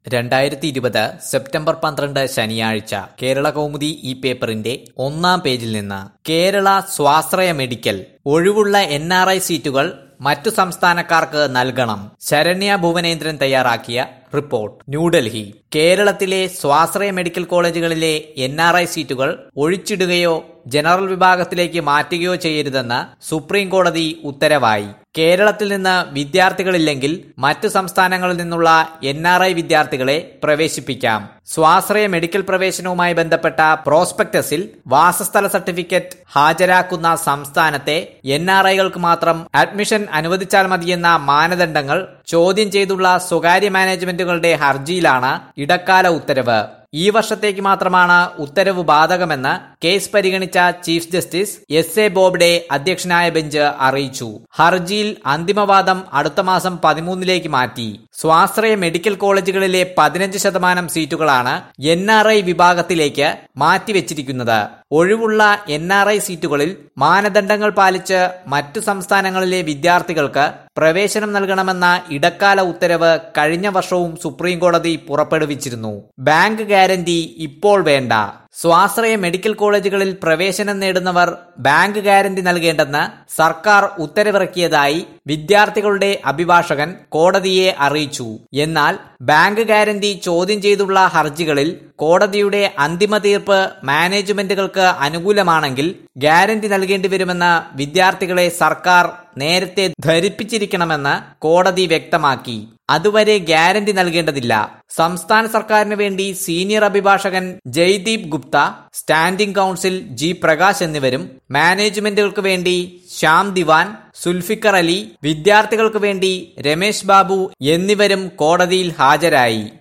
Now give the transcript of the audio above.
രണ്ടായിരത്തി ഇരുപത് സെപ്റ്റംബർ പന്ത്രണ്ട് ശനിയാഴ്ച കേരള കൗമുദി ഈ പേപ്പറിന്റെ ഒന്നാം പേജിൽ നിന്ന് കേരള സ്വാശ്രയ മെഡിക്കൽ ഒഴിവുള്ള എൻ ആർ ഐ സീറ്റുകൾ മറ്റു സംസ്ഥാനക്കാർക്ക് നൽകണം ശരണ്യ ഭുവനേന്ദ്രൻ തയ്യാറാക്കിയ റിപ്പോർട്ട് ന്യൂഡൽഹി കേരളത്തിലെ സ്വാശ്രയ മെഡിക്കൽ കോളേജുകളിലെ എൻ ആർ ഐ സീറ്റുകൾ ഒഴിച്ചിടുകയോ ജനറൽ വിഭാഗത്തിലേക്ക് മാറ്റുകയോ ചെയ്യരുതെന്ന് സുപ്രീം കോടതി ഉത്തരവായി കേരളത്തിൽ നിന്ന് വിദ്യാർത്ഥികളില്ലെങ്കിൽ മറ്റു സംസ്ഥാനങ്ങളിൽ നിന്നുള്ള എൻ ആർ ഐ വിദ്യാർത്ഥികളെ പ്രവേശിപ്പിക്കാം സ്വാശ്രയ മെഡിക്കൽ പ്രവേശനവുമായി ബന്ധപ്പെട്ട പ്രോസ്പെക്ടസിൽ വാസസ്ഥല സർട്ടിഫിക്കറ്റ് ഹാജരാക്കുന്ന സംസ്ഥാനത്തെ എൻ ആർ ഐകൾക്ക് മാത്രം അഡ്മിഷൻ അനുവദിച്ചാൽ മതിയെന്ന മാനദണ്ഡങ്ങൾ ചോദ്യം ചെയ്തുള്ള സ്വകാര്യ മാനേജ്മെന്റുകളുടെ ഹർജിയിലാണ് ഇടക്കാല ഉത്തരവ് ഈ വർഷത്തേക്ക് മാത്രമാണ് ഉത്തരവ് ബാധകമെന്ന് കേസ് പരിഗണിച്ച chief justice S A Bobde അധ്യക്ഷനായ ബെഞ്ച് അറിയിച്ചു ഹർജിയിൽ അന്തിമവാദം അടുത്ത മാസം പതിമൂന്നിലേക്ക് മാറ്റി സ്വാശ്രയ മെഡിക്കൽ കോളേജുകളിലെ പതിനഞ്ച് ശതമാനം സീറ്റുകളാണ് എൻ ആർ ഐ വിഭാഗത്തിലേക്ക് മാറ്റിവെച്ചിരിക്കുന്നത് ഒഴിവുള്ള എൻ ആർ ഐ സീറ്റുകളിൽ മാനദണ്ഡങ്ങൾ പാലിച്ച് മറ്റു സംസ്ഥാനങ്ങളിലെ വിദ്യാർത്ഥികൾക്ക് പ്രവേശനം നൽകണമെന്ന ഇടക്കാല ഉത്തരവ് കഴിഞ്ഞ വർഷവും സുപ്രീം കോടതി പുറപ്പെടുവിച്ചിരുന്നു ബാങ്ക് ഗ്യാരണ്ടി ഇപ്പോൾ വേണ്ട സ്വാശ്രയ മെഡിക്കൽ കോളേജുകളിൽ പ്രവേശനം നേടുന്നവർ ബാങ്ക് ഗ്യാരണ്ടി നൽകേണ്ടെന്ന് സർക്കാർ ഉത്തരവിറക്കിയതായി വിദ്യാർത്ഥികളുടെ അഭിഭാഷകൻ കോടതിയെ അറിയിച്ചു എന്നാൽ ബാങ്ക് ഗ്യാരണ്ടി ചോദ്യം ചെയ്തുള്ള ഹർജികളിൽ കോടതിയുടെ അന്തിമ തീർപ്പ് മാനേജ്മെന്റുകൾക്ക് അനുകൂലമാണെങ്കിൽ ഗ്യാരണ്ടി നൽകേണ്ടി വരുമെന്ന് വിദ്യാർത്ഥികളെ സർക്കാർ നേരത്തെ ധരിപ്പിച്ചിരിക്കണമെന്ന് കോടതി വ്യക്തമാക്കി അതുവരെ ഗ്യാരണ്ടി നൽകേണ്ടതില്ല സംസ്ഥാന സർക്കാരിന് വേണ്ടി സീനിയർ അഭിഭാഷകൻ Jaideep Gupta standing counsel G Prakash എന്നിവരും മാനേജ്മെന്റുകൾക്ക് വേണ്ടി ശ്യാം ദിവാൻ സുൽഫിക്കർ അലി വിദ്യാർത്ഥികൾക്ക് വേണ്ടി രമേശ് ബാബു എന്നിവരും കോടതിയിൽ ഹാജരായി